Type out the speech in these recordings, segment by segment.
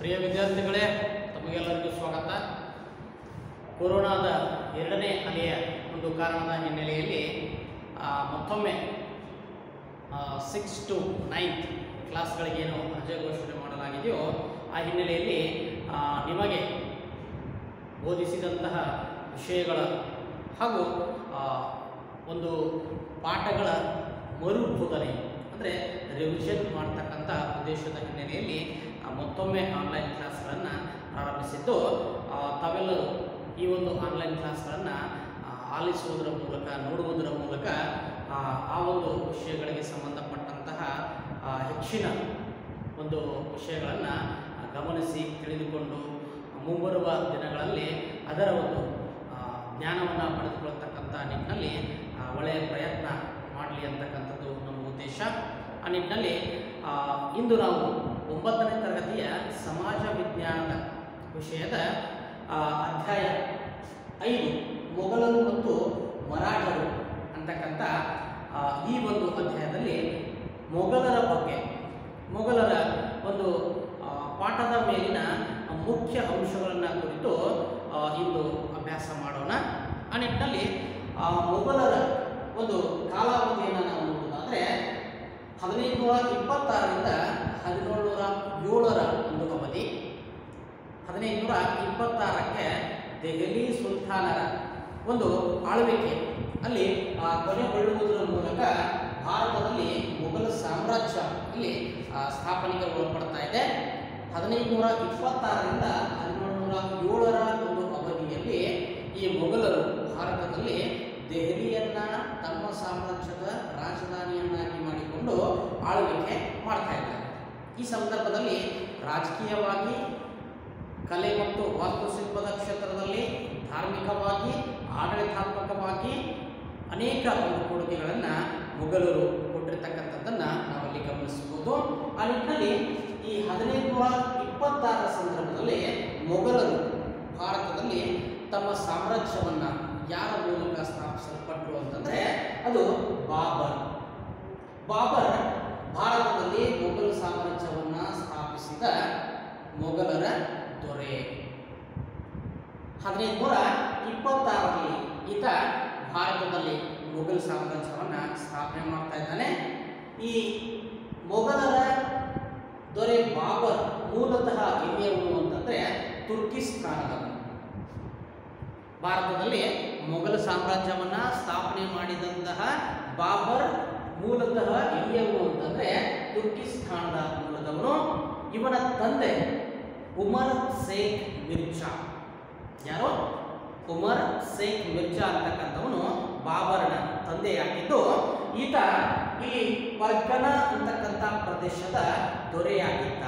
ಪ್ರಿಯ ವಿದ್ಯಾರ್ಥಿಗಳೇ ತಮಗೆಲ್ಲರಿಗೂ ಸ್ವಾಗತ ಕೊರೋನಾದ ಎರಡನೇ ಅಲೆಯ ಒಂದು ಕಾರಣದ ಹಿನ್ನೆಲೆಯಲ್ಲಿ ಆ, ಮತ್ತೊಮ್ಮೆ ಸಿಕ್ಸ್ ಟು ನೈನ್ತ್ ಕ್ಲಾಸ್ಗಳಿಗೇನು ರಜೆ ಘೋಷಣೆ ಮಾಡಲಾಗಿದೆಯೋ ಆ ಹಿನ್ನೆಲೆಯಲ್ಲಿ ಆ, ನಿಮಗೆ ಬೋಧಿಸಿದಂತಹ ವಿಷಯಗಳ ಹಾಗೂ ಆ, ಒಂದು ಪಾಠಗಳ ಮರುಬೋಧನೆ ಅಂದರೆ ರಿವಿಷನ್ ಮಾಡ್ತಕ್ಕಂಥ ಉದ್ದೇಶದ ಹಿನ್ನೆಲೆಯಲ್ಲಿ ಆ, ಮತ್ತೊಮ್ಮೆ ಆನ್ಲೈನ್ ಕ್ಲಾಸ್ಗಳನ್ನು ಪ್ರಾರಂಭಿಸಿದ್ದು ಆ, ತಾವೆಲ್ಲರೂ ಈ ಒಂದು ಆನ್ಲೈನ್ ಕ್ಲಾಸ್ಗಳನ್ನು ಆಲಿಸುವುದರ ಮೂಲಕ ನೋಡುವುದರ ಮೂಲಕ ಆ, ಆ ಒಂದು ವಿಷಯಗಳಿಗೆ ಸಂಬಂಧಪಟ್ಟಂತಹ ಆ, ಹೆಚ್ಚಿನ ಒಂದು ವಿಷಯಗಳನ್ನು ಗಮನಿಸಿ ತಿಳಿದುಕೊಂಡು ಮುಂಬರುವ ದಿನಗಳಲ್ಲಿ ಅದರ ಒಂದು ಜ್ಞಾನವನ್ನು ಪಡೆದುಕೊಳ್ತಕ್ಕಂಥ ನಿಟ್ಟಿನಲ್ಲಿ ಆ, ಒಳ್ಳೆಯ ಪ್ರಯತ್ನ ಮಾಡಲಿ ಅಂತಕ್ಕಂಥದ್ದು ನಮ್ಮ ಉದ್ದೇಶ ಆ ನಿಟ್ಟಿನಲ್ಲಿ ಆ, ಇಂದು ನಾವು ಒಂಬತ್ತನೇ ತರಗತಿಯ ಸಮಾಜ ವಿಜ್ಞಾನದ ವಿಷಯದ ಆ, ಅಧ್ಯಾಯ ಐದು ಮೊಘಲರು ಮತ್ತು ಮರಾಠರು ಅಂತಕ್ಕಂಥ ಆ, ಈ ಒಂದು ಅಧ್ಯಾಯದಲ್ಲಿ ಮೊಘಲರ ಬಗ್ಗೆ ಮೊಘಲರ ಒಂದು ಆ, ಪಾಠದ ಮೇಲಿನ ಮುಖ್ಯ ಅಂಶಗಳನ್ನು ಕುರಿತು ಆ, ಇಂದು ಅಭ್ಯಾಸ ಮಾಡೋಣ ಆ ನಿಟ್ಟಿನಲ್ಲಿ ಆ, ಮೊಘಲರ ಒಂದು ಕಾಲಾವಧಿಯನ್ನು ನಾವು ನೋಡೋದಾದರೆ ಹದಿನೈದು ನೂರ ಇಪ್ಪತ್ತಾರರಿಂದ ಹದಿನೇಳು ನೂರ ಏಳರ ಒಂದು ಅವಧಿ ಹದಿನೈದು ನೂರ ಇಪ್ಪತ್ತಾರಕ್ಕೆ ದೆಹಲಿ ಸುಲ್ತಾನರ ಒಂದು ಆಳ್ವಿಕೆ ಅಲ್ಲಿ ಆ, ಕೊನೆಗೊಳ್ಳುವುದರ ಮೂಲಕ ಭಾರತದಲ್ಲಿ ಮೊಘಲ ಸಾಮ್ರಾಜ್ಯ ಇಲ್ಲಿ ಆ, ಸ್ಥಾಪನೆಗೆ ಒಳಪಡ್ತಾ ಇದೆ ಹದಿನೈದು ನೂರ ಇಪ್ಪತ್ತಾರರಿಂದ ಹದಿನೇಳು ನೂರ ಏಳರ ಒಂದು ಅವಧಿಯಲ್ಲಿ ಈ ಮೊಘಲರು ಭಾರತದಲ್ಲಿ ದೆಹಲಿಯನ್ನ ತಮ್ಮ ಸಾಮ್ರಾಜ್ಯದ ರಾಜಧಾನಿಯನ್ನಾಗಿ ಮಾಡಿಕೊಂಡು ಆಳ್ವಿಕೆ ಮಾಡ್ತಾ ಇದ್ದಾರೆ ಈ ಸಂದರ್ಭದಲ್ಲಿ ರಾಜಕೀಯವಾಗಿ ಕಲೆ ಮತ್ತು ವಾಸ್ತುಶಿಲ್ಪದ ಕ್ಷೇತ್ರದಲ್ಲಿ ಧಾರ್ಮಿಕವಾಗಿ ಆಡಳಿತಾತ್ಮಕವಾಗಿ ಅನೇಕ ಒಂದು ಕೊಡುಗೆಗಳನ್ನು ಮೊಘಲರು ಕೊಟ್ಟಿರ್ತಕ್ಕಂಥದ್ದನ್ನು ನಾವಲ್ಲಿ ಗಮನಿಸಬಹುದು ಆ ನಿಟ್ಟಿನಲ್ಲಿ ಈ ಹದಿನೈದು ನೂರ ಇಪ್ಪತ್ತಾರರ ಸಂದರ್ಭದಲ್ಲಿ ಮೊಘಲರು ಭಾರತದಲ್ಲಿ ತಮ್ಮ ಸಾಮ್ರಾಜ್ಯವನ್ನು ಯಾರ ಮೂಲಕ ಸ್ಥಾಪಿಸಲ್ಪಟ್ಟರು ಅಂತಂದರೆ ಅದು ಬಾಬರ್ ಬಾಬರ್ ಭಾರತದಲ್ಲಿ ಮೊಘಲ್ ಸಾಮ್ರಾಜ್ಯವನ್ನು ಸ್ಥಾಪಿಸಿದ ಮೊಘಲರ ದೊರೆ ಹದಿನೈದು ನೂರ ಇಪ್ಪತ್ತಾರರಲ್ಲಿ ಈತ ಭಾರತದಲ್ಲಿ ಮೊಘಲ್ ಸಾಮ್ರಾಜ್ಯವನ್ನು ಸ್ಥಾಪನೆ ಮಾಡ್ತಾ ಇದ್ದಾನೆ ಈ ಮೊಘಲರ ದೊರೆ ಬಾಬರ್ ಮೂಲತಃ ಎಲ್ಲಿಯವನು ಅಂತಂದರೆ ತುರ್ಕಿಸ್ತಾನದವನು ಭಾರತದಲ್ಲಿ ಮೊಘಲ ಸಾಮ್ರಾಜ್ಯವನ್ನು ಸ್ಥಾಪನೆ ಮಾಡಿದಂತಹ ಬಾಬರ್ ಮೂಲತಃ ಎಲ್ಲಿಯವನು ಅಂತಂದರೆ ತುರ್ಕಿಸ್ತಾನದ ಮೂಲದವನು ಇವನ ತಂದೆ ಉಮರ್ ಶೇಖ್ ಮಿರ್ಜಾ ಯಾರು ಉಮರ್ ಶೇಖ್ ಮಿರ್ಜಾ ಅಂತಕ್ಕಂಥವನು ಬಾಬರನ ತಂದೆಯಾಗಿದ್ದು ಈತ ಈ ಪರ್ಗನ ಅಂತಕ್ಕಂಥ ಪ್ರದೇಶದ ದೊರೆಯಾಗಿದ್ದ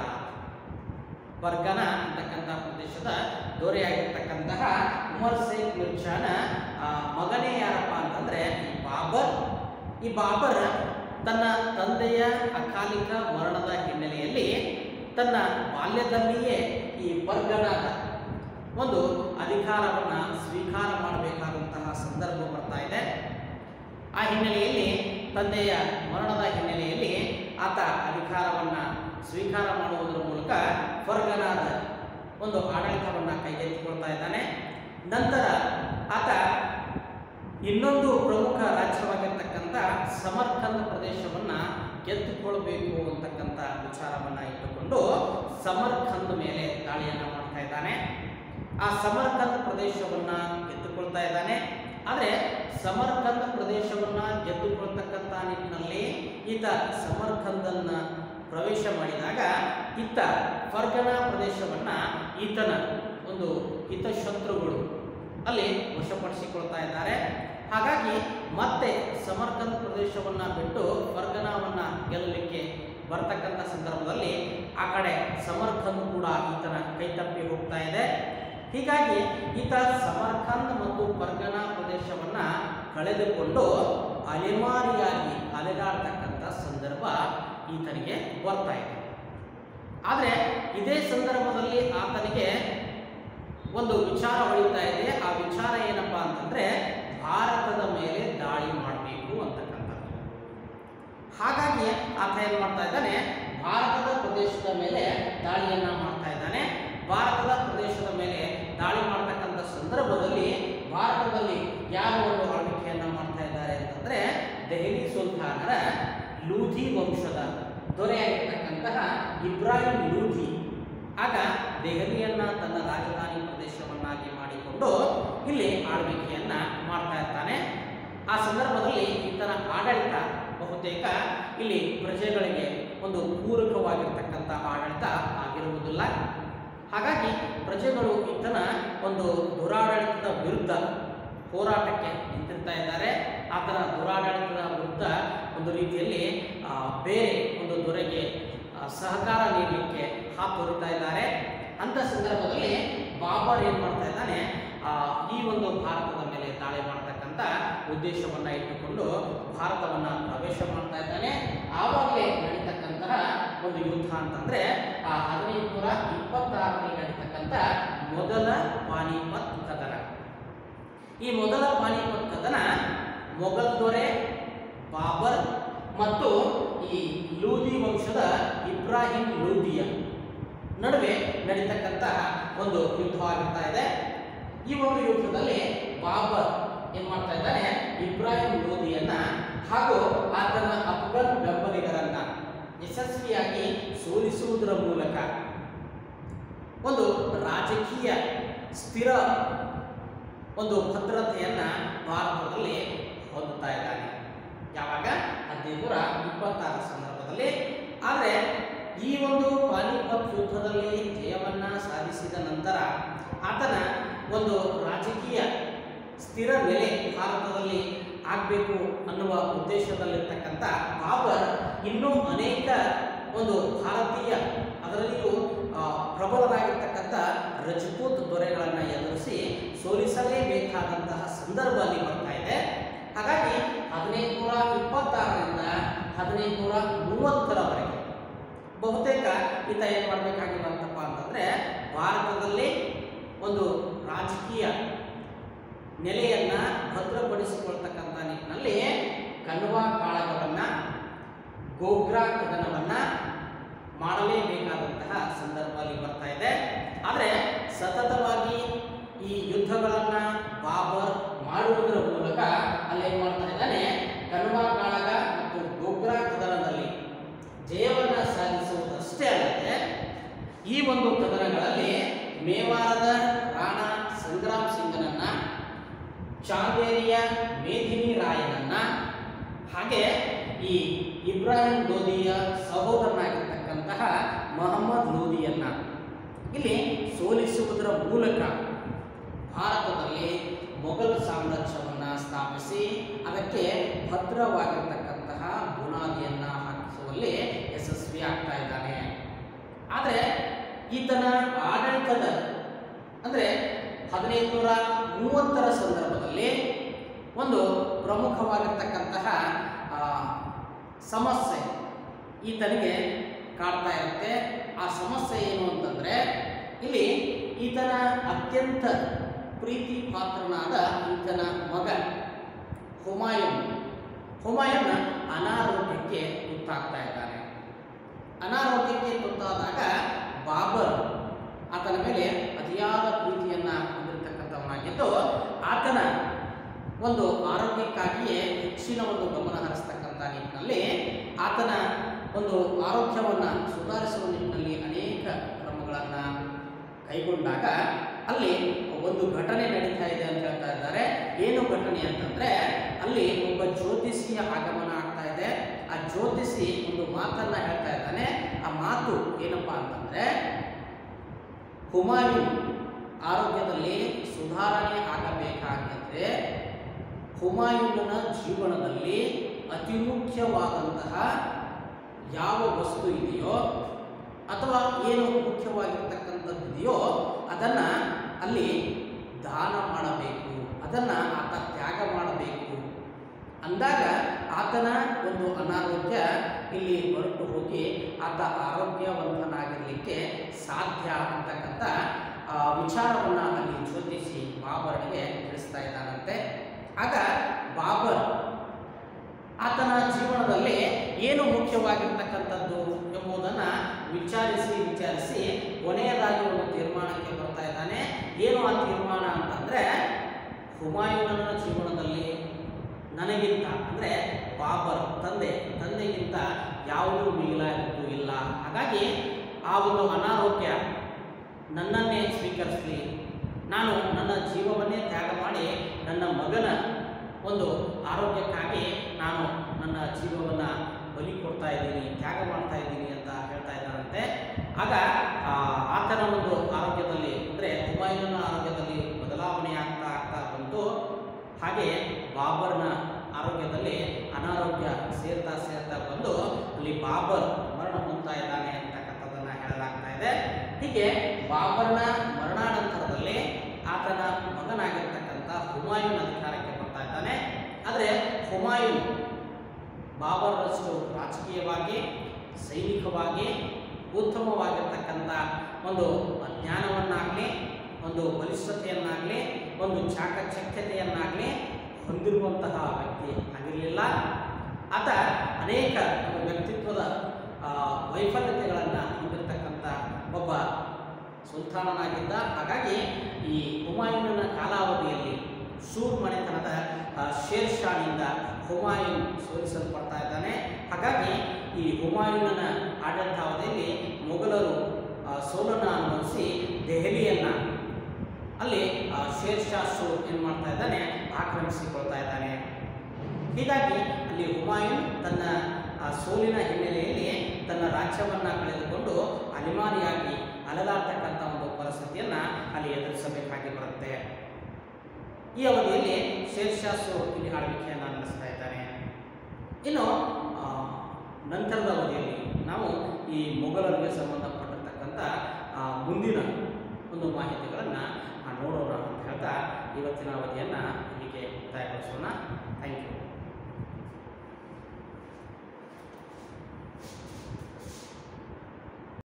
ಪರ್ಗನ ಅಂತಕ್ಕಂಥ ಪ್ರದೇಶದ ದೊರೆಯಾಗಿರ್ತಕ್ಕಂತಹ ಉಮರ್ ಶೇಖ್ ಮಿರ್ಜಾನ ಆ, ಮಗನೇ ಯಾರಪ್ಪ ಅಂತಂದ್ರೆ ಈ ಬಾಬರ್ ಈ ಬಾಬರ್ ತನ್ನ ತಂದೆಯ ಅಕಾಲಿಕ ಮರಣದ ಹಿನ್ನೆಲೆಯಲ್ಲಿ ತನ್ನ ಬಾಲ್ಯದಲ್ಲಿಯೇ ಈ ಪರ್ಗನಾದ ಒಂದು ಅಧಿಕಾರವನ್ನು ಸ್ವೀಕಾರ ಮಾಡಬೇಕಾದಂತಹ ಸಂದರ್ಭ ಬರ್ತಾ ಇದೆ ಆ ಹಿನ್ನೆಲೆಯಲ್ಲಿ ತಂದೆಯ ಮರಣದ ಹಿನ್ನೆಲೆಯಲ್ಲಿ ಆತ ಅಧಿಕಾರವನ್ನು ಸ್ವೀಕಾರ ಮಾಡುವುದರ ಮೂಲಕ ಫರ್ಗನಾದ ಒಂದು ಆಡಳಿತವನ್ನು ಕೈಗೆತ್ತಿಕೊಳ್ತಾ ಇದ್ದಾನೆ ನಂತರ ಆತ ಇನ್ನೊಂದು ಪ್ರಮುಖ ರಾಜ್ಯವಾಗಿರ್ತಕ್ಕಂಥ ಸಮರ್ಕಂದ ಪ್ರದೇಶವನ್ನು ಗೆದ್ದುಕೊಳ್ಬೇಕು ಅಂತಕ್ಕಂಥ ವಿಚಾರವನ್ನು ಇಟ್ಟುಕೊಂಡು ಸಮರ್ಕಂದ್ ಮೇಲೆ ದಾಳಿಯನ್ನು ಮಾಡ್ತಾ ಇದ್ದಾನೆ ಆ ಸಮರ್ಕಂದ್ ಪ್ರದೇಶವನ್ನು ಗೆದ್ದುಕೊಳ್ತಾ ಇದ್ದಾನೆ ಆದರೆ ಸಮರ್ಕಂದ ಪ್ರದೇಶವನ್ನು ಗೆದ್ದುಕೊಳ್ತಕ್ಕಂಥ ನಿಟ್ಟಿನಲ್ಲಿ ಈತ ಸಮರ್ಕಂದನ್ನು ಪ್ರವೇಶ ಮಾಡಿದಾಗ ಇತ್ತ ಫರ್ಗನ ಪ್ರದೇಶವನ್ನು ಈತನ ಒಂದು ಹಿತಶತ್ರುಗಳು ಅಲ್ಲಿ ವಶಪಡಿಸಿಕೊಳ್ತಾ ಇದ್ದಾರೆ ಹಾಗಾಗಿ ಮತ್ತೆ ಸಮರ್ಕಂದ್ ಪ್ರದೇಶವನ್ನು ಬಿಟ್ಟು ಫರ್ಗನವನ್ನು ಗೆಲ್ಲಲಿಕ್ಕೆ ಬರ್ತಕ್ಕಂಥ ಸಂದರ್ಭದಲ್ಲಿ ಆ ಕಡೆ ಸಮರ್ಕಂದ್ ಕೂಡ ಈತನ ಕೈತಪ್ಪಿ ಹೋಗ್ತಾ ಇದೆ ಹೀಗಾಗಿ ಈತ ಸಮರ್ಕಂದ್ ಮತ್ತು ಫರ್ಗನ ಪ್ರದೇಶವನ್ನು ಕಳೆದುಕೊಂಡು ಅಲೆಮಾರಿಯಾಗಿ ಅಲೆದಾಡ್ತಕ್ಕಂಥ ಸಂದರ್ಭ ಈತನಿಗೆ ಬರ್ತಾ ಇದೆ ಆದರೆ ಇದೇ ಸಂದರ್ಭದಲ್ಲಿ ಆತನಿಗೆ ಒಂದು ವಿಚಾರ ಹೊಳಿತಾ ಇದೆ ಆ ವಿಚಾರ ಏನಪ್ಪಾ ಅಂತಂದ್ರೆ ಭಾರತದ ಮೇಲೆ ದಾಳಿ ಮಾಡಬೇಕು ಅಂತಕ್ಕಂಥದ್ದು ಹಾಗಾಗಿ ಆತ ಏನು ಮಾಡ್ತಾ ಇದ್ದಾನೆ ಭಾರತದ ಪ್ರದೇಶದ ಮೇಲೆ ದಾಳಿಯನ್ನ ಮಾಡ್ತಾ ಇದ್ದಾನೆ ಭಾರತದ ಪ್ರದೇಶದ ಮೇಲೆ ದಾಳಿ ಮಾಡ್ತಕ್ಕಂಥ ಸಂದರ್ಭದಲ್ಲಿ ಭಾರತದಲ್ಲಿ ಯಾವ ಒಂದು ಆಳ್ವಿಕೆಯನ್ನ ಮಾಡ್ತಾ ಇದ್ದಾರೆ ಅಂತಂದ್ರೆ ದೆಹಲಿ ಸುಲ್ತಾನರ ಲೂಧಿ ವಂಶದ ದೊರೆಯಾಗಿರ್ತಕ್ಕಂತಹ ಇಬ್ರಾಹಿಂ ಲೂಧಿ ಆಗ ದೆಹಲಿಯನ್ನ ತನ್ನ ರಾಜಧಾನಿ ಪ್ರದೇಶವನ್ನಾಗಿ ಮಾಡಿಕೊಂಡು ಇಲ್ಲಿ ಆಳ್ವಿಕೆಯನ್ನ ಮಾಡ್ತಾ ಇರ್ತಾನೆ ಆ ಸಂದರ್ಭದಲ್ಲಿ ಈತನ ಆಡಳಿತ ಬಹುತೇಕ ಇಲ್ಲಿ ಪ್ರಜೆಗಳಿಗೆ ಒಂದು ಪೂರಕವಾಗಿರ್ತಕ್ಕಂಥ ಆಡಳಿತ ಆಗಿರುವುದಿಲ್ಲ ಹಾಗಾಗಿ ಪ್ರಜೆಗಳು ಈತನ ಒಂದು ದುರಾಡಳಿತದ ವಿರುದ್ಧ ಹೋರಾಟಕ್ಕೆ ನಿಂತಿರ್ತಾ ಇದ್ದಾರೆ ಆತನ ದುರಾಡಳಿತದ ವಿರುದ್ಧ ಒಂದು ರೀತಿಯಲ್ಲಿ ಆ, ಬೇರೆ ಒಂದು ದೊರೆಗೆ ಆ, ಸಹಕಾರ ನೀಡಲಿಕ್ಕೆ ಹಾತೊರಿತಾ ಇದ್ದಾರೆ ಅಂತ ಸಂದರ್ಭದಲ್ಲಿ ಬಾಬರ್ ಏನ್ ಮಾಡ್ತಾ ಇದ್ದಾನೆ ಆ, ಈ ಒಂದು ಭಾರತದ ಮೇಲೆ ದಾಳಿ ಮಾಡ್ತಕ್ಕಂಥ ಉದ್ದೇಶವನ್ನ ಇಟ್ಟುಕೊಂಡು ಭಾರತವನ್ನ ಪ್ರವೇಶ ಮಾಡ್ತಾ ಇದ್ದಾನೆ ಆವಾಗಲೇ ನಡೀತಕ್ಕಂತಹ ಒಂದು ಯುದ್ಧ ಅಂತಂದ್ರೆ ಆ ಹದಿನೈದು ನೂರ ಇಪ್ಪತ್ತಾರರಲ್ಲಿ ನಡೀತಕ್ಕಂಥ ಮೊದಲ ಪಾನಿಪತ್ ಕದನ ಈ ಮೊದಲ ಪಾನಿಪತ್ ಕದನ ಮೊಘಲ್ ದೊರೆ ಬಾಬರ್ ಮತ್ತು ಈ ಲೂದಿ ವಂಶದ ಇಬ್ರಾಹಿಂ ಲೂದಿಯ ನಡುವೆ ನಡೀತಕ್ಕಂತಹ ಒಂದು ಯುದ್ಧವಾಗಿರ್ತಾ ಇದೆ ಈ ಒಂದು ಯುದ್ಧದಲ್ಲಿ ಬಾಬರ್ ಏನ್ ಮಾಡ್ತಾ ಇದ್ದಾನೆ ಇಬ್ರಾಹಿಂ ಲೋದಿಯನ್ನ ಹಾಗೂ ಆತನ ಅಫ್ಘನ್ ಬೆಂಬಲಿಗರನ್ನ ಯಶಸ್ವಿಯಾಗಿ ಸೋಲಿಸುವುದರ ಮೂಲಕ ಒಂದು ರಾಜಕೀಯ ಸ್ಥಿರ ಒಂದು ಭದ್ರತೆಯನ್ನ ಭಾರತದಲ್ಲಿ ಹೊಂದುತ್ತಾ ಇದ್ದಾನೆ ಯಾವಾಗ ಹದಿನೈದು ನೂರ ಇಪ್ಪತ್ತಾರ ಸಂದರ್ಭದಲ್ಲಿ ಆದರೆ ಈ ಒಂದು ಪಾನಿಪತ್ ಯುದ್ಧದಲ್ಲಿ ಜಯವನ್ನ ಸಾಧಿಸಿದ ನಂತರ ಆತನ ಒಂದು ರಾಜಕೀಯ ಸ್ಥಿರ ನೆಲೆ ಭಾರತದಲ್ಲಿ ಆಗಬೇಕು ಅನ್ನುವ ಉದ್ದೇಶದಲ್ಲಿರ್ತಕ್ಕಂಥ ಬಾಬರ್ ಇನ್ನೂ ಅನೇಕ ಒಂದು ಭಾರತೀಯ ಅದರಲ್ಲಿಯೂ ಆ, ಪ್ರಬಲರಾಗಿರ್ತಕ್ಕಂಥ ರಜಪೂತ್ ದೊರೆಗಳನ್ನು ಎದುರಿಸಿ ಸೋಲಿಸಲೇಬೇಕಾದಂತಹ ಸಂದರ್ಭ ಅಲ್ಲಿ ಬರ್ತಾ ಇದೆ ಹಾಗಾಗಿ ಹದಿನೈದು ನೂರ ಇಪ್ಪತ್ತಾರರಿಂದ ಹದಿನೈದು ನೂರ ಮೂವತ್ತರವರೆಗೆ ಬಹುತೇಕ ಈತ ಏನು ಮಾಡಬೇಕಾಗಿರುವಂತಪ್ಪ ಅಂತಂದ್ರೆ ಭಾರತದಲ್ಲಿ ಒಂದು ರಾಜಕೀಯ ನೆಲೆಯನ್ನ ಭದ್ರಪಡಿಸಿಕೊಳ್ತಕ್ಕಂಥ ನಿಟ್ಟಿನಲ್ಲಿ ಕಣ್ವಾ ಕಾಳಗವನ್ನ ಗೋಗ್ರಾ ಕದನವನ್ನ ಮಾಡಲೇಬೇಕಾದಂತಹ ಸಂದರ್ಭ ಅಲ್ಲಿ ಬರ್ತಾ ಇದೆ ಆದರೆ ಸತತವಾಗಿ ಈ ಯುದ್ಧಗಳನ್ನ ಬಾಬರ್ ಮಾಡುವುದರ ಮೂಲಕ ಅಲ್ಲೇನ್ ಮಾಡ್ತಾ ಇದ್ದಾನೆ ಕಣ್ವಾ ಕಾಳಗ ಮತ್ತು ಗೋಗ್ರಾ ಕದನದಲ್ಲಿ ಜಯವನ್ನ ಸಾಧಿಸುವುದಷ್ಟೇ ಅಲ್ಲದೆ ಈ ಒಂದು ಕದನಗಳಲ್ಲಿ ಮೇವಾರದ ರಾಣಾ ಸಂಗ್ರಾಮ್ ಸಿಂಗನನ್ನ ಚಾಂದೇರಿಯ ಮೇದಿನಿ ರಾಯನನ್ನ ಹಾಗೆ ಈ ಇಬ್ರಾಹಿಂ ಲೋದಿಯ ಸಹೋದರನಾಗಿರ್ತಕ್ಕಂತಹ ಮೊಹಮ್ಮದ್ ಲೋದಿಯನ್ನ ಇಲ್ಲಿ ಸೋಲಿಸುವುದರ ಮೂಲಕ ಭಾರತದಲ್ಲಿ ಮೊಘಲ್ ಸಾಮ್ರಾಜ್ಯವನ್ನ ಸ್ಥಾಪಿಸಿ ಅದಕ್ಕೆ ಭದ್ರವಾಗಿರ್ತಕ್ಕಂತಹ ಬುನಾದಿಯನ್ನ ಹಾಕಿಸುವಲ್ಲಿ ಯಶಸ್ವಿ ಆಗ್ತಾ ಇದ್ದಾನೆ ಆದರೆ ಈತನ ಆಡಳಿತದ ಅಂದರೆ ಹದಿನೈದು ನೂರ ಮೂವತ್ತರ ಸಂದರ್ಭದಲ್ಲಿ ಒಂದು ಪ್ರಮುಖವಾಗಿರ್ತಕ್ಕಂತಹ ಆ, ಸಮಸ್ಯೆ ಈತನಿಗೆ ಕಾಡ್ತಾ ಇರುತ್ತೆ ಆ ಸಮಸ್ಯೆ ಏನು ಅಂತಂದ್ರೆ ಇಲ್ಲಿ ಈತನ ಅತ್ಯಂತ ಪ್ರೀತಿ ಪಾತ್ರನಾದ ಈತನ ಮಗ ಹುಮಾಯೂನ್ ಹುಮಾಯೂನ್ ಅನಾರೋಗ್ಯಕ್ಕೆ ತುತ್ತಾಗ್ತಾ ಇದ್ದಾನೆ ಅನಾರೋಗ್ಯಕ್ಕೆ ತುತ್ತಾದಾಗ ಬಾಬರ್ ಆತನ ಮೇಲೆ ಅತಿಯಾದ ಪ್ರೀತಿಯನ್ನ ಹೊಂದಿರತಕ್ಕಂಥವನಾಗಿದ್ದು ಆತನ ಒಂದು ಆರೋಗ್ಯಕ್ಕಾಗಿಯೇ ಹೆಚ್ಚಿನ ಒಂದು ಗಮನ ಹರಿಸ್ತಕ್ಕಂಥ ನಿಟ್ಟಿನಲ್ಲಿ ಆತನ ಒಂದು ಆರೋಗ್ಯವನ್ನ ಸುಧಾರಿಸುವ ನಿಟ್ಟಿನಲ್ಲಿ ಅನೇಕ ಕ್ರಮಗಳನ್ನು ಕೈಗೊಂಡಾಗ ಅಲ್ಲಿ ಒಂದು ಘಟನೆ ನಡೀತಾ ಇದೆ ಅಂತ ಹೇಳ್ತಾ ಇದ್ದಾರೆ ಏನು ಘಟನೆ ಅಂತಂದ್ರೆ ಅಲ್ಲಿ ಒಬ್ಬ ಜ್ಯೋತಿಷಿಯ ಆಗಮನ ಆಗ್ತಾ ಇದೆ ಆ ಜ್ಯೋತಿಷಿ ಒಂದು ಮಾತನ್ನ ಹೇಳ್ತಾ ಇದ್ದಾನೆ ಆ ಮಾತು ಏನಪ್ಪಾ ಅಂತಂದ್ರೆ ಹುಮಾಯೂನ್ ಆರೋಗ್ಯದಲ್ಲಿ ಸುಧಾರಣೆ ಆಗಬೇಕಾಗಿದ್ರೆ ಹುಮಾಯೂನನ ಜೀವನದಲ್ಲಿ ಅತಿ ಮುಖ್ಯವಾದಂತಹ ಯಾವ ವಸ್ತು ಇದೆಯೋ ಅಥವಾ ಏನು ಮುಖ್ಯವಾಗಿರ್ತಕ್ಕಂಥದ್ದು ಇದೆಯೋ ಅದನ್ನ ಅಲ್ಲಿ ದಾನ ಮಾಡಬೇಕು ಅದನ್ನ ಆತ ತ್ಯಾಗ ಮಾಡಬೇಕು ಅಂದಾಗ ಆತನ ಒಂದು ಅನಾರೋಗ್ಯ ಇಲ್ಲಿ ಹೊರಟು ಹೋಗಿ ಆತ ಆರೋಗ್ಯವಂತನಾಗಿರಲಿಕ್ಕೆ ಸಾಧ್ಯ ಅಂತಕ್ಕಂಥ ಆ, ವಿಚಾರವನ್ನ ಅಲ್ಲಿ ಜ್ಯೋತಿಷಿ ಬಾಬರ್ನಿಗೆ ತಿಳಿಸ್ತಾ ಇದ್ದಾನಂತೆ ಆಗ ಬಾಬರ್ ಆತನ ಜೀವನದಲ್ಲಿ ಏನು ಮುಖ್ಯವಾಗಿರ್ತಕ್ಕಂಥದ್ದು ಎಂಬುದನ್ನ ವಿಚಾರಿಸಿ ವಿಚಾರಿಸಿ ಕೊನೆಯದಾಗಿ ಒಂದು ತೀರ್ಮಾನಕ್ಕೆ ಬರ್ತಾ ಇದ್ದಾನೆ ಏನು ಆ ತೀರ್ಮಾನ ಅಂತಂದ್ರೆ ಹುಮಾಯೂನನ ಜೀವನದಲ್ಲಿ ನನಗಿಂತ ಅಂದರೆ ಬಾಬರ್ ತಂದೆ ತಂದೆಗಿಂತ ಯಾವುದೂ ಮಿಗಿಲಾಗಿದ್ದು ಇಲ್ಲ ಹಾಗಾಗಿ ಆ ಒಂದು ಅನಾರೋಗ್ಯ ನನ್ನನ್ನೇ ಸ್ವೀಕರಿಸಲಿ ನಾನು ನನ್ನ ಜೀವವನ್ನೇ ತ್ಯಾಗ ಮಾಡಿ ನನ್ನ ಮಗನ ಒಂದು ಆರೋಗ್ಯಕ್ಕಾಗಿ ನಾನು ನನ್ನ ಜೀವವನ್ನು ಬಲಿ ಕೊಡ್ತಾ ಇದ್ದೀನಿ ತ್ಯಾಗ ಮಾಡ್ತಾ ಇದ್ದೀನಿ ಅಂತ ಹೇಳ್ತಾ ಇದ್ದಾರಂತೆ ಆಗ ಆ, ಆತನ ಒಂದು ಆರೋಗ್ಯದಲ್ಲಿ ಅಂದರೆ ಹುಮಾಯೂನನ ಆರೋಗ್ಯದಲ್ಲಿ ಬದಲಾವಣೆ ಆಗ್ತಾ ಆಗ್ತಾ ಬಂತು ಹಾಗೆ ಬಾಬರ್ನ ಆರೋಗ್ಯದಲ್ಲಿ ಅನಾರೋಗ್ಯ ಸೇರ್ತಾ ಸೇರ್ತಾ ಬಂದು ಅಲ್ಲಿ ಬಾಬರ್ ಮರಣ ಹೊಂದ್ತಾ ಇದ್ದಾನೆ ಅಂತಕ್ಕಂಥದ್ದನ್ನ ಹೇಳಲಾಗ್ತಾ ಇದೆ ಹೀಗೆ ಬಾಬರ್ನ ಮರಣಾನಂತರದಲ್ಲಿ ಆತನ ಮಗನಾಗಿರ್ತಕ್ಕಂಥ ಹುಮಾಯೂನ್ ಅಧಿಕಾರಕ್ಕೆ ಬರ್ತಾ ಇದ್ದಾನೆ ಆದರೆ ಹುಮಾಯೂನ್ ಬಾಬರ್ರಷ್ಟು ರಾಜಕೀಯವಾಗಿ ಸೈನಿಕವಾಗಿ ಉತ್ತಮವಾಗಿರ್ತಕ್ಕಂಥ ಒಂದು ಜ್ಞಾನವನ್ನಾಗಲಿ ಒಂದು ಬಲಿಷ್ಠತೆಯನ್ನಾಗಲಿ ಒಂದು ಚಾಕಚಕ್ಯತೆಯನ್ನಾಗಲಿ ಹೊಂದಿರುವಂತಹ ವ್ಯಕ್ತಿ ಆಗಿರಲಿಲ್ಲ ಆತ ಅನೇಕ ಒಂದು ವ್ಯಕ್ತಿತ್ವದ ಆ, ವೈಫಲ್ಯತೆಗಳನ್ನು ಹೊಂದಿರತಕ್ಕಂಥ ಒಬ್ಬ ಸುಲ್ತಾನನಾಗಿದ್ದ ಹಾಗಾಗಿ ಈ ಹುಮಾಯೂನನ ಕಾಲಾವಧಿಯಲ್ಲಿ ಶೂರ್ ಮನೆತನದ ಆ, ಶೇರ್ ಶಾನಿಂದ ಹುಮಾಯೂನ್ ಸೋಲಿಸಲ್ಪಡ್ತಾ ಇದ್ದಾನೆ ಹಾಗಾಗಿ ಈ ಹುಮಾಯೂನನ ಆಡಳಿತಾವಧಿಯಲ್ಲಿ ಮೊಘಲರು ಆ, ಸೋಲನ್ನು ಅನುಭವಿಸಿ ದೆಹಲಿಯನ್ನು ಅಲ್ಲಿ ಆ, ಶೇರ್ ಶಾ ಶೂರ್ ಏನು ಮಾಡ್ತಾ ಇದ್ದಾನೆ ಆಕ್ರಮಿಸಿಕೊಳ್ತಾ ಇದ್ದಾನೆ ಹೀಗಾಗಿ ಅಲ್ಲಿ ಹುಮಾಯೂನ್ ತನ್ನ ಆ ಸೋಲಿನ ಹಿನ್ನೆಲೆಯಲ್ಲಿ ತನ್ನ ರಾಜ್ಯವನ್ನ ಕಳೆದುಕೊಂಡು ಅನಿವಾರ್ಯಾಗಿ ಅಲೆದಾಡ್ತಕ್ಕಂಥ ಒಂದು ಪರಿಸ್ಥಿತಿಯನ್ನ ಅಲ್ಲಿ ಎದುರಿಸಬೇಕಾಗಿ ಬರುತ್ತೆ ಈ ಅವಧಿಯಲ್ಲಿ ಶೇರ್ಷಾ ಸೂರ್ ಇಲ್ಲಿ ಆಳ್ವಿಕೆಯನ್ನು ನಡೆಸ್ತಾ ಇದ್ದಾನೆ ಇನ್ನು ಆ, ನಂತರದ ಅವಧಿಯಲ್ಲಿ ನಾವು ಈ ಮೊಘಲರಿಗೆ ಸಂಬಂಧಪಟ್ಟಿರ್ತಕ್ಕಂಥ ಆ, ಮುಂದಿನ ಒಂದು ಮಾಹಿತಿಗಳನ್ನು ನೋಡೋಣ ಅಂತ ಹೇಳ್ತಾ ಇವತ್ತಿನ ಅವಧಿಯನ್ನು ಇಲ್ಲಿಗೆ ಮುಕ್ತಾಯಗೊಳಿಸೋಣ ಥ್ಯಾಂಕ್ ಯು